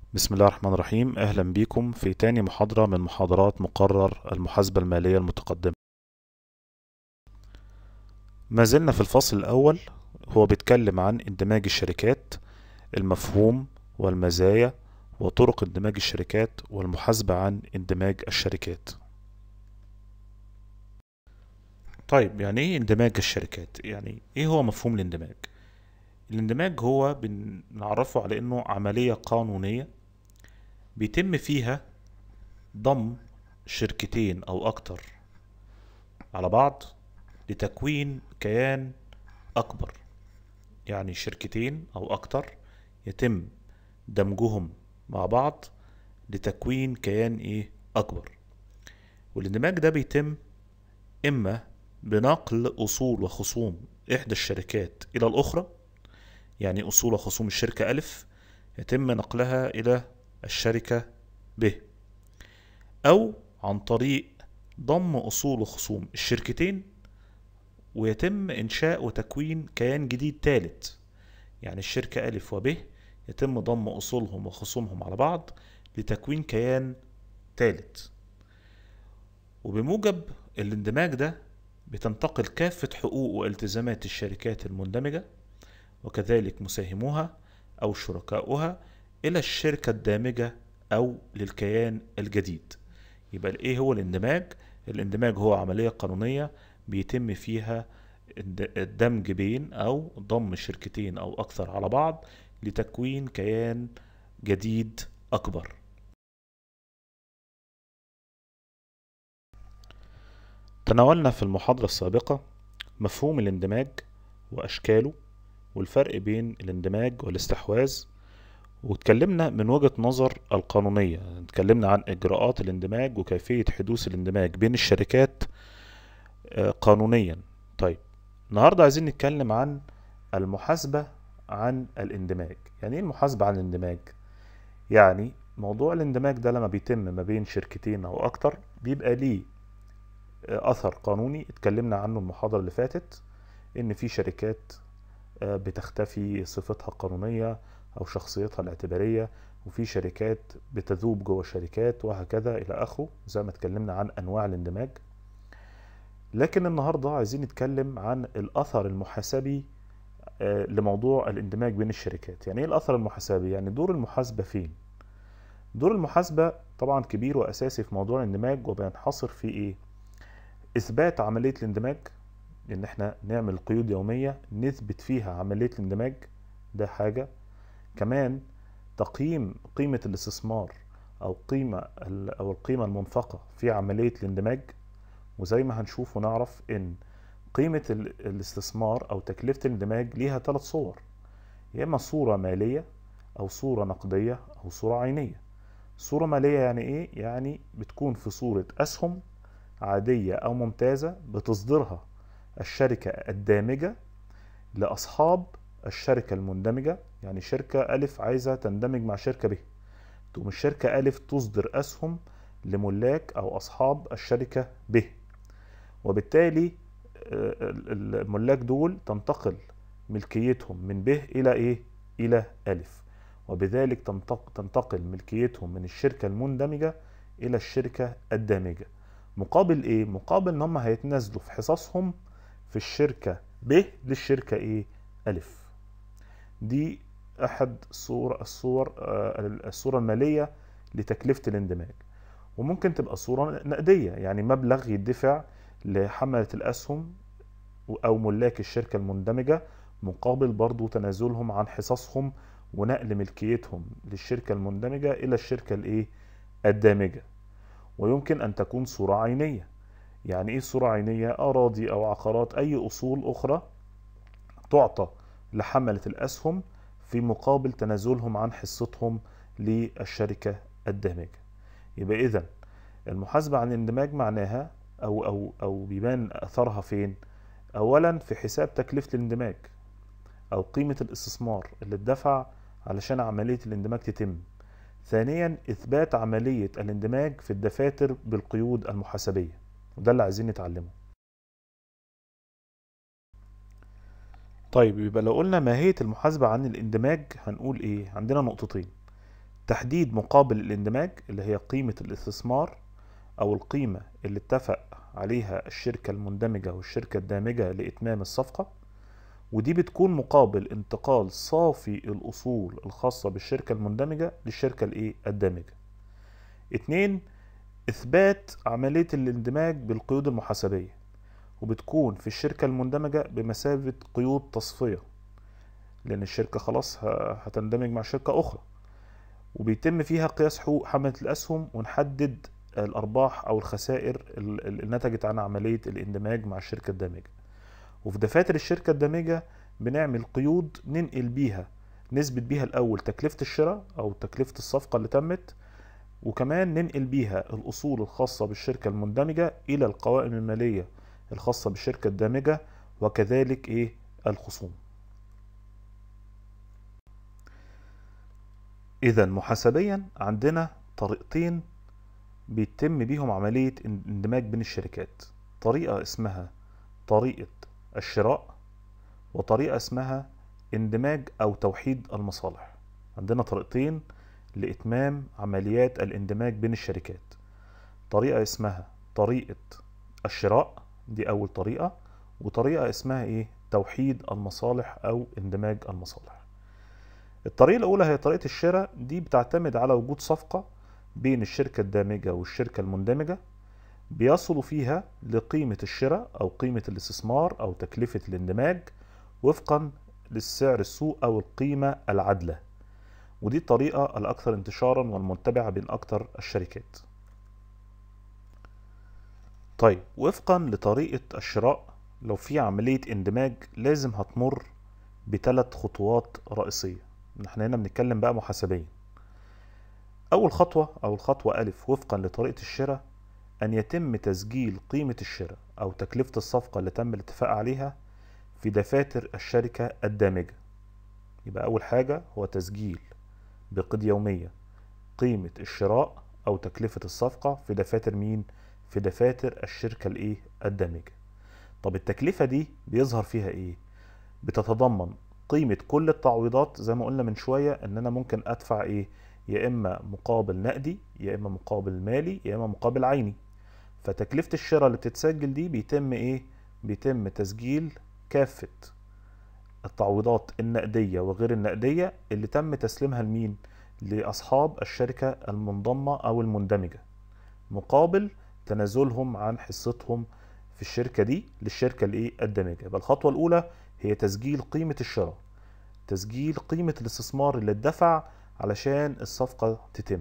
بسم الله الرحمن الرحيم أهلا بكم في تاني محاضرة من محاضرات مقرر المحاسبة المالية المتقدمة ما زلنا في الفصل الأول هو بيتكلم عن اندماج الشركات المفهوم والمزايا وطرق اندماج الشركات والمحاسبة عن اندماج الشركات طيب يعني ايه اندماج الشركات يعني ايه هو مفهوم الاندماج الاندماج هو بنعرفه على انه عملية قانونية بيتم فيها ضم شركتين او اكتر على بعض لتكوين كيان اكبر يعني شركتين او اكتر يتم دمجهم مع بعض لتكوين كيان ايه اكبر والاندماج ده بيتم اما بنقل اصول وخصوم احدى الشركات الى الاخرى يعني اصول وخصوم الشركة الف يتم نقلها الى الشركة ب او عن طريق ضم اصول وخصوم الشركتين ويتم انشاء وتكوين كيان جديد ثالث يعني الشركة ألف وب يتم ضم أصولهم وخصومهم على بعض لتكوين كيان ثالث وبموجب الاندماج ده بتنتقل كافة حقوق والتزامات الشركات المندمجة وكذلك مساهموها أو شركاؤها إلى الشركة الدامجة أو للكيان الجديد يبقى إيه هو الاندماج؟ الاندماج هو عملية قانونية بيتم فيها الدمج بين أو ضم شركتين أو أكثر على بعض لتكوين كيان جديد أكبر تناولنا في المحاضرة السابقة مفهوم الاندماج وأشكاله والفرق بين الاندماج والاستحواذ واتكلمنا من وجهة نظر القانونية اتكلمنا عن إجراءات الاندماج وكيفية حدوث الاندماج بين الشركات قانونيا طيب النهاردة عايزين نتكلم عن المحاسبة عن الاندماج يعني ايه المحاسبة عن الاندماج يعني موضوع الاندماج ده لما بيتم ما بين شركتين او اكتر بيبقى ليه اثر قانوني اتكلمنا عنه المحاضرة اللي فاتت ان في شركات بتختفي صفتها القانونية او شخصيتها الاعتبارية وفي شركات بتذوب جوه شركات وهكذا الى اخره زي ما اتكلمنا عن انواع الاندماج لكن النهاردة عايزين نتكلم عن الأثر المحاسبي لموضوع الاندماج بين الشركات يعني ايه الأثر المحاسبي يعني دور المحاسبة فين دور المحاسبة طبعا كبير وأساسي في موضوع الاندماج وبينحصر في ايه إثبات عملية الاندماج إن احنا نعمل قيود يومية نثبت فيها عملية الاندماج ده حاجة كمان تقييم قيمة الاستثمار أو قيمة أو القيمة المنفقة في عملية الاندماج وزي ما هنشوف ونعرف ان قيمة الاستثمار او تكلفة الاندماج ليها ثلاث صور يا اما صورة مالية او صورة نقدية او صورة عينية صورة مالية يعني ايه يعني بتكون في صورة اسهم عادية او ممتازة بتصدرها الشركة الدامجة لاصحاب الشركة المندمجة يعني شركة الف عايزة تندمج مع شركة ب تقوم الشركة الف تصدر اسهم لملاك او اصحاب الشركة ب وبالتالي الملاك دول تنتقل ملكيتهم من ب الى ايه الى الف وبذلك تنتقل ملكيتهم من الشركة المندمجة الى الشركة الدامجة مقابل ايه مقابل ان هم هيتنازلوا في حصصهم في الشركة ب للشركة ايه الف دي احد صور الصور الصورة المالية لتكلفة الاندماج وممكن تبقى صورة نقدية يعني مبلغ يدفع لحملة الأسهم أو ملاك الشركة المندمجة مقابل برضو تنازلهم عن حصصهم ونقل ملكيتهم للشركة المندمجة إلى الشركة الإيه الدامجة ويمكن أن تكون صورة عينية يعني إيه صورة عينية أراضي أو عقارات أي أصول أخرى تعطى لحملة الأسهم في مقابل تنازلهم عن حصتهم للشركة الدامجة يبقى إذا المحاسبة عن الاندماج معناها أو أو أو بيبان أثرها فين؟ أولا في حساب تكلفة الاندماج أو قيمة الاستثمار اللي اتدفع علشان عملية الاندماج تتم. ثانيا إثبات عملية الاندماج في الدفاتر بالقيود المحاسبية وده اللي عايزين نتعلمه. طيب يبقى لو قلنا ماهية المحاسبة عن الاندماج هنقول إيه؟ عندنا نقطتين. تحديد مقابل الاندماج اللي هي قيمة الاستثمار أو القيمة اللي اتفق عليها الشركة المندمجة والشركة الدامجة لإتمام الصفقة ودي بتكون مقابل انتقال صافي الأصول الخاصة بالشركة المندمجة للشركة الإيه الدامجة اتنين إثبات عملية الاندماج بالقيود المحاسبية وبتكون في الشركة المندمجة بمثابة قيود تصفية لأن الشركة خلاص هتندمج مع شركة أخرى وبيتم فيها قياس حقوق حملة الأسهم ونحدد الأرباح أو الخسائر اللي نتجت عن عملية الاندماج مع الشركة الدامجة وفي دفاتر الشركة الدامجة بنعمل قيود ننقل بيها نثبت بيها الأول تكلفة الشراء أو تكلفة الصفقة اللي تمت وكمان ننقل بيها الأصول الخاصة بالشركة المندمجة إلى القوائم المالية الخاصة بالشركة الدامجة وكذلك إيه الخصوم إذا محاسبيا عندنا طريقتين بيتم بيهم عملية اندماج بين الشركات طريقة اسمها طريقة الشراء وطريقة اسمها اندماج أو توحيد المصالح عندنا طريقتين لإتمام عمليات الاندماج بين الشركات طريقة اسمها طريقة الشراء دي أول طريقة وطريقة اسمها إيه توحيد المصالح أو اندماج المصالح الطريقة الأولى هي طريقة الشراء دي بتعتمد على وجود صفقة بين الشركة الدامجة والشركة المندمجة بيصلوا فيها لقيمة الشراء أو قيمة الاستثمار أو تكلفة الاندماج وفقا للسعر السوق أو القيمة العادلة ودي الطريقة الأكثر انتشارا والمتبعة بين أكثر الشركات طيب وفقا لطريقة الشراء لو في عملية اندماج لازم هتمر بثلاث خطوات رئيسية احنا هنا بنتكلم بقى محاسبيا أول خطوة أو الخطوة ألف وفقا لطريقة الشراء أن يتم تسجيل قيمة الشراء أو تكلفة الصفقة اللي تم الاتفاق عليها في دفاتر الشركة الدامجة يبقى أول حاجة هو تسجيل بقيد يومية قيمة الشراء أو تكلفة الصفقة في دفاتر مين؟ في دفاتر الشركة الإيه؟ الدامجة طب التكلفة دي بيظهر فيها إيه؟ بتتضمن قيمة كل التعويضات زي ما قلنا من شوية إن أنا ممكن أدفع إيه؟ يا إما مقابل نقدي يا إما مقابل مالي يا إما مقابل عيني فتكلفة الشراء اللي بتتسجل دي بيتم إيه؟ بيتم تسجيل كافة التعويضات النقدية وغير النقدية اللي تم تسليمها لمين؟ لأصحاب الشركة المنضمة أو المندمجة مقابل تنازلهم عن حصتهم في الشركة دي للشركة الإيه؟ الدامجة يبقى الخطوة الأولى هي تسجيل قيمة الشراء تسجيل قيمة الاستثمار اللي اتدفع علشان الصفقة تتم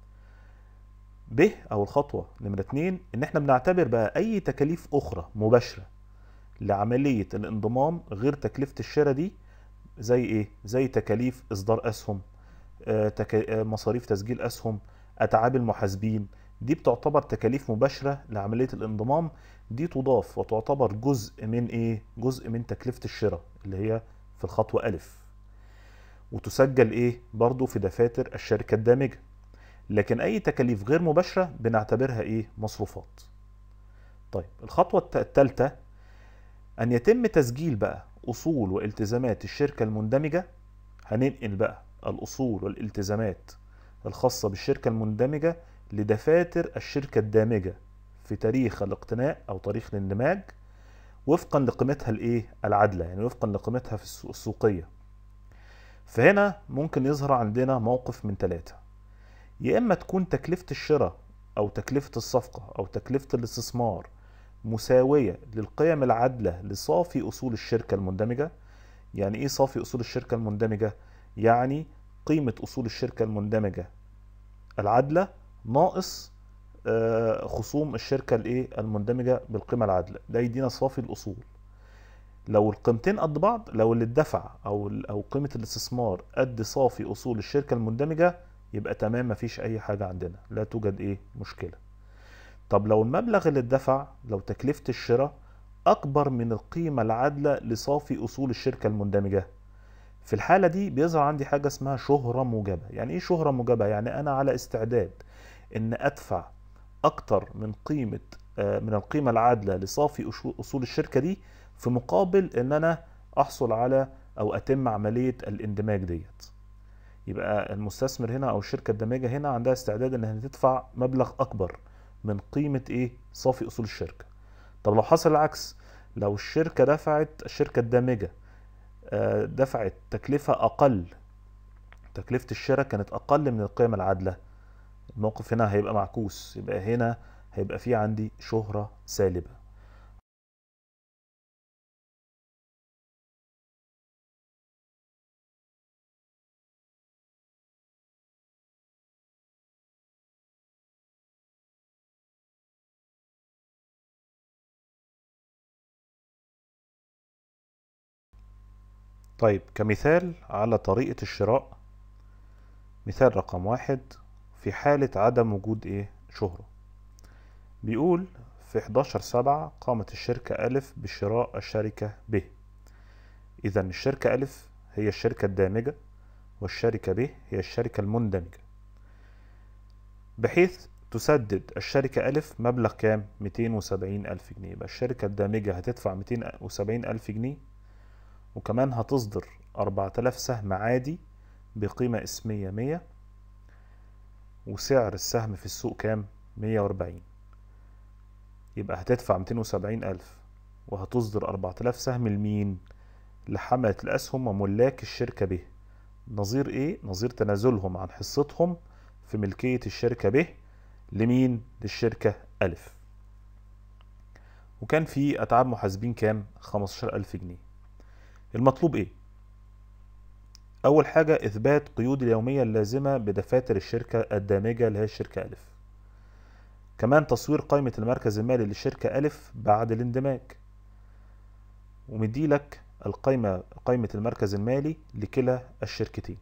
ب أو الخطوة نمرة اتنين إن احنا بنعتبر بقى أي تكاليف أخرى مباشرة لعملية الانضمام غير تكلفة الشراء دي زي ايه؟ زي تكاليف اصدار اسهم آه، تكا... آه، مصاريف تسجيل اسهم اتعاب المحاسبين دي بتعتبر تكاليف مباشرة لعملية الانضمام دي تضاف وتعتبر جزء من ايه؟ جزء من تكلفة الشراء اللي هي في الخطوة ألف وتسجل ايه؟ برضو في دفاتر الشركة الدامجة لكن اي تكاليف غير مباشرة بنعتبرها ايه؟ مصروفات طيب الخطوة الثالثة أن يتم تسجيل بقى أصول والتزامات الشركة المندمجة هننقل بقى الأصول والالتزامات الخاصة بالشركة المندمجة لدفاتر الشركة الدامجة في تاريخ الاقتناء أو تاريخ الاندماج وفقا لقيمتها الايه العادلة يعني وفقا لقيمتها في السوق السوقية فهنا ممكن يظهر عندنا موقف من ثلاثة يا إما تكون تكلفة الشراء أو تكلفة الصفقة أو تكلفة الاستثمار مساوية للقيم العادلة لصافي أصول الشركة المندمجة يعني إيه صافي أصول الشركة المندمجة؟ يعني قيمة أصول الشركة المندمجة العادلة ناقص آه، خصوم الشركة الإيه المندمجة بالقيمة العادلة ده يدينا صافي الأصول لو القيمتين قد بعض لو اللي اتدفع أو أو قيمة الاستثمار قد صافي أصول الشركة المندمجة يبقى تمام مفيش أي حاجة عندنا لا توجد إيه مشكلة طب لو المبلغ اللي اتدفع لو تكلفة الشراء أكبر من القيمة العادلة لصافي أصول الشركة المندمجة في الحالة دي بيظهر عندي حاجة اسمها شهرة موجبة يعني إيه شهرة موجبة؟ يعني أنا على استعداد إن أدفع أكتر من قيمة آه، من القيمة العادلة لصافي أصول الشركة دي في مقابل إن أنا أحصل على أو أتم عملية الاندماج ديت يبقى المستثمر هنا او الشركه الدامجه هنا عندها استعداد انها تدفع مبلغ اكبر من قيمه ايه صافي اصول الشركه طب لو حصل العكس لو الشركه دفعت الشركه الدامجه آه، دفعت تكلفه اقل تكلفه الشراء كانت اقل من القيمه العادله الموقف هنا هيبقى معكوس يبقى هنا هيبقى في عندي شهره سالبه طيب كمثال على طريقة الشراء مثال رقم واحد في حالة عدم وجود ايه شهرة بيقول في 11 سبعة قامت الشركة ألف بشراء الشركة ب إذا الشركة ألف هي الشركة الدامجة والشركة ب هي الشركة المندمجة بحيث تسدد الشركة ألف مبلغ كام؟ 270 ألف جنيه يبقى الشركة الدامجة هتدفع 270 ألف جنيه وكمان هتصدر 4000 سهم عادي بقيمة اسمية 100 وسعر السهم في السوق كام 140 يبقى هتدفع 270 ألف وهتصدر 4000 سهم لمين لحملة الأسهم وملاك الشركة ب نظير إيه؟ نظير تنازلهم عن حصتهم في ملكية الشركة ب لمين؟ للشركة ألف وكان في أتعاب محاسبين كام؟ 15000 جنيه المطلوب ايه اول حاجة اثبات قيود اليومية اللازمة بدفاتر الشركة الدامجة اللي هي الشركة الف كمان تصوير قائمة المركز المالي للشركة الف بعد الاندماج ومديلك القائمة قائمة المركز المالي لكلا الشركتين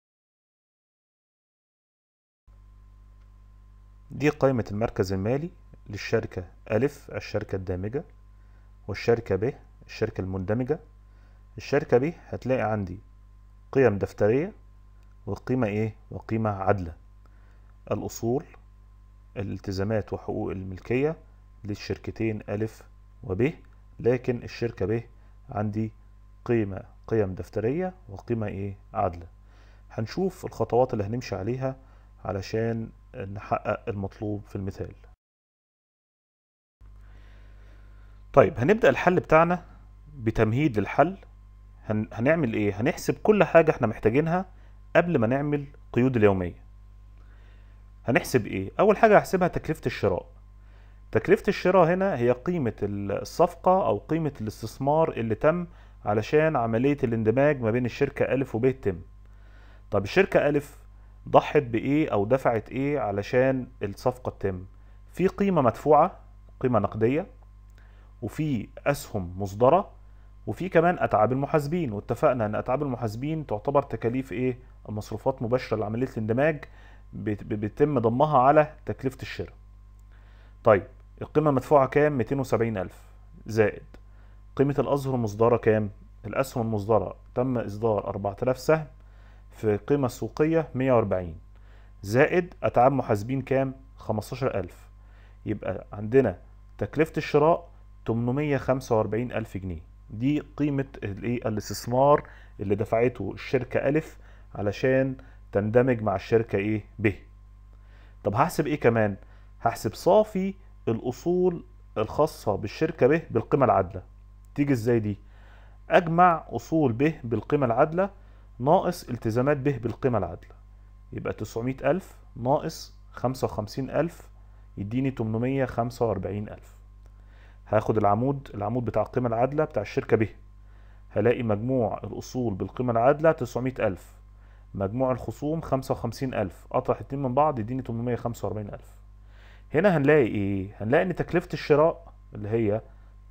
دي قائمة المركز المالي للشركة ألف الشركة الدامجة والشركة ب الشركة المندمجة الشركة ب هتلاقي عندي قيم دفترية وقيمة ايه وقيمة عادلة الأصول الالتزامات وحقوق الملكية للشركتين ألف وب لكن الشركة ب عندي قيمة قيم دفترية وقيمة ايه عادلة هنشوف الخطوات اللي هنمشي عليها علشان نحقق المطلوب في المثال طيب هنبدأ الحل بتاعنا بتمهيد للحل هن... هنعمل ايه هنحسب كل حاجة احنا محتاجينها قبل ما نعمل قيود اليومية هنحسب ايه اول حاجة هحسبها تكلفة الشراء تكلفة الشراء هنا هي قيمة الصفقة او قيمة الاستثمار اللي تم علشان عملية الاندماج ما بين الشركة ألف وب تم طب الشركة ألف ضحت بإيه أو دفعت إيه علشان الصفقة تتم في قيمة مدفوعة قيمة نقدية وفي أسهم مصدرة وفي كمان اتعاب المحاسبين واتفقنا ان اتعاب المحاسبين تعتبر تكاليف ايه مصروفات مباشره لعمليه الاندماج بيتم ضمها على تكلفه الشراء طيب القيمه المدفوعه كام 270 الف زائد قيمه الازهر المصدره كام الاسهم المصدره تم اصدار 4000 سهم في قيمه سوقيه 140 زائد اتعاب محاسبين كام 15000 يبقى عندنا تكلفه الشراء 845 الف جنيه دي قيمة الايه الاستثمار اللي دفعته الشركة ألف علشان تندمج مع الشركة ايه ب طب هحسب ايه كمان هحسب صافي الأصول الخاصة بالشركة ب بالقيمة العادلة تيجي ازاي دي أجمع أصول ب بالقيمة العادلة ناقص التزامات ب بالقيمة العادلة يبقى 900 ألف ناقص 55 ألف يديني 845 ألف هاخد العمود العمود بتاع القيمة العادلة بتاع الشركة ب هلاقي مجموع الأصول بالقيمة العادلة 900 ألف مجموع الخصوم 55 ألف أطرح اتنين من بعض يديني 845 ألف هنا هنلاقي إيه؟ هنلاقي إن تكلفة الشراء اللي هي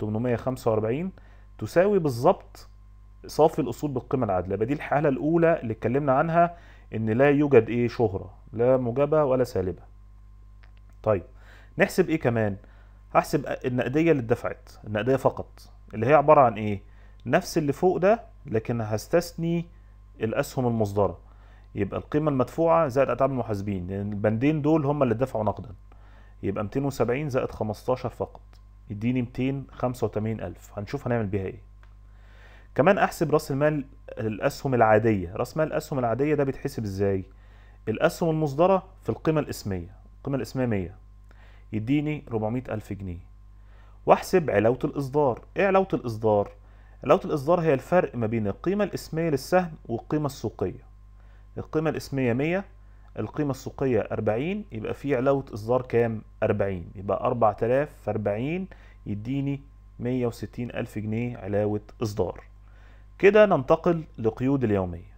845 تساوي بالظبط صافي الأصول بالقيمة العادلة يبقى دي الحالة الأولى اللي اتكلمنا عنها إن لا يوجد إيه شهرة لا موجبة ولا سالبة طيب نحسب إيه كمان؟ هحسب النقدية اللي اتدفعت النقدية فقط اللي هي عبارة عن ايه نفس اللي فوق ده لكن هستثني الاسهم المصدرة يبقى القيمة المدفوعة زائد اتعاب المحاسبين لان البندين دول هم اللي دفعوا نقدا يبقى 270 زائد 15 فقط يديني 285 ألف هنشوف هنعمل بيها ايه كمان احسب راس المال الاسهم العاديه راس مال الاسهم العاديه ده بيتحسب ازاي الاسهم المصدره في القيمه الاسميه القيمه الاسميه 100 يديني 400 الف جنيه واحسب علاوه الاصدار ايه علاوه الاصدار علاوه الاصدار هي الفرق ما بين القيمه الاسميه للسهم والقيمه السوقيه القيمه الاسميه 100 القيمة السوقية 40 يبقى في علاوة إصدار كام؟ 40 يبقى 4000 في 40 يديني 160 ألف جنيه علاوة إصدار كده ننتقل لقيود اليومية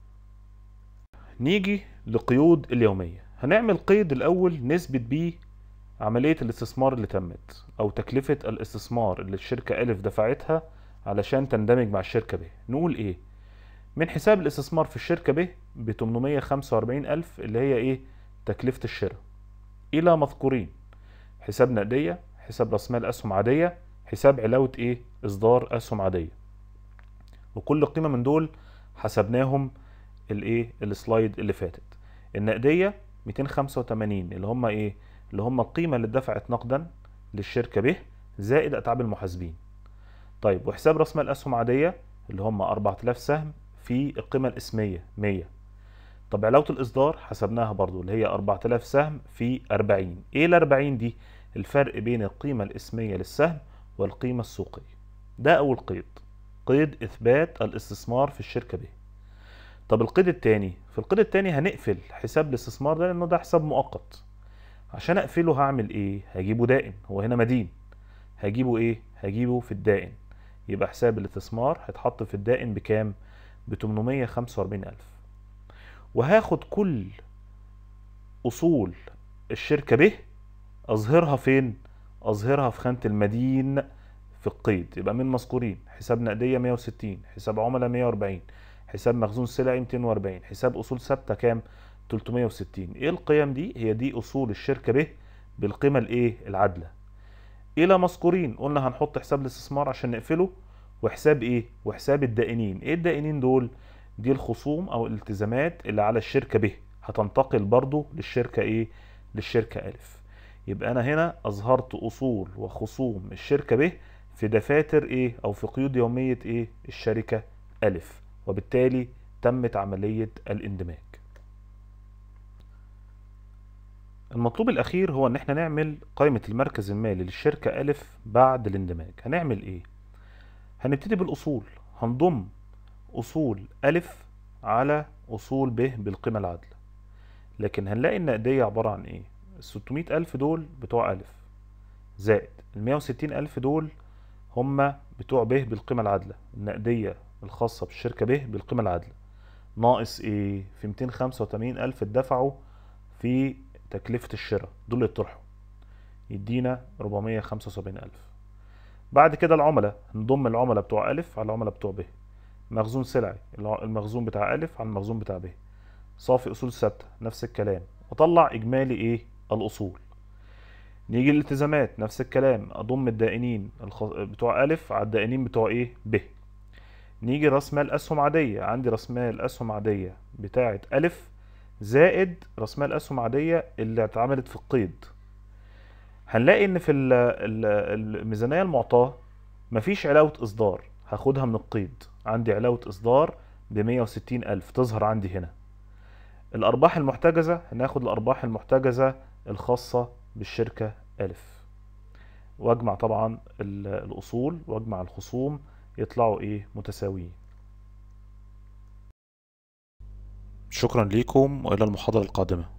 نيجي لقيود اليومية هنعمل قيد الأول نثبت بيه عملية الاستثمار اللي تمت أو تكلفة الاستثمار اللي الشركة ألف دفعتها علشان تندمج مع الشركة ب نقول إيه؟ من حساب الاستثمار في الشركة ب ب 845 ألف اللي هي إيه؟ تكلفة الشراء إلى مذكورين حساب نقدية حساب رأس مال أسهم عادية حساب علاوة إيه؟ إصدار أسهم عادية وكل قيمة من دول حسبناهم الإيه؟ السلايد اللي فاتت النقدية 285 اللي هم إيه؟ اللي هم القيمة اللي اتدفعت نقدا للشركة ب زائد أتعاب المحاسبين طيب وحساب رأس مال أسهم عادية اللي هم 4000 سهم في القيمة الاسمية 100 طب علاوة الإصدار حسبناها برضو اللي هي 4000 سهم في 40 إيه ال 40 دي؟ الفرق بين القيمة الاسمية للسهم والقيمة السوقية ده أول قيد قيد إثبات الاستثمار في الشركة ب طب القيد التاني في القيد التاني هنقفل حساب الاستثمار ده لأنه ده حساب مؤقت عشان أقفله هعمل إيه؟ هجيبه دائن هو هنا مدين هجيبه إيه؟ هجيبه في الدائن يبقى حساب الاستثمار هيتحط في الدائن بكام؟ ب 845 ألف وهاخد كل أصول الشركة ب أظهرها فين؟ أظهرها في خانة المدين في القيد يبقى من مذكورين حساب نقدية 160 حساب عملاء 140 حساب مخزون سلعي 240 حساب أصول ثابتة كام؟ 360 إيه القيم دي؟ هي دي أصول الشركة ب بالقيمة الإيه؟ العادلة إلى مذكورين قلنا هنحط حساب الاستثمار عشان نقفله وحساب ايه وحساب الدائنين ايه الدائنين دول دي الخصوم او الالتزامات اللي على الشركة ب هتنتقل برضو للشركة ايه للشركة الف يبقى انا هنا اظهرت اصول وخصوم الشركة ب في دفاتر ايه او في قيود يومية ايه الشركة الف وبالتالي تمت عملية الاندماج المطلوب الاخير هو ان احنا نعمل قائمة المركز المالي للشركة الف بعد الاندماج هنعمل ايه هنبتدي بالأصول هنضم أصول ألف على أصول ب بالقيمة العادلة لكن هنلاقي النقدية عبارة عن إيه؟ الستمائة ألف دول بتوع ألف زائد المية وستين ألف دول هما بتوع ب بالقيمة العادلة النقدية الخاصة بالشركة ب بالقيمة العادلة ناقص إيه؟ في ميتين خمسة وتمانين ألف اتدفعوا في تكلفة الشراء دول يطرحوا يدينا ربعمية خمسة وسبعين ألف بعد كده العملاء نضم العملاء بتوع ألف على العملاء بتوع ب مخزون سلعي المخزون بتاع ألف على المخزون بتاع ب صافي أصول ثابتة نفس الكلام وطلع إجمالي إيه الأصول نيجي الالتزامات نفس الكلام أضم الدائنين بتوع ألف على الدائنين بتوع إيه ب نيجي راس مال أسهم عادية عندي راس مال أسهم عادية بتاعة ألف زائد راس مال أسهم عادية اللي اتعملت في القيد هنلاقي ان في الميزانيه المعطاه مفيش علاوه اصدار هاخدها من القيد عندي علاوه اصدار ب 160 الف تظهر عندي هنا الارباح المحتجزه هناخد الارباح المحتجزه الخاصه بالشركه الف واجمع طبعا الاصول واجمع الخصوم يطلعوا ايه متساويين شكرا لكم والى المحاضره القادمه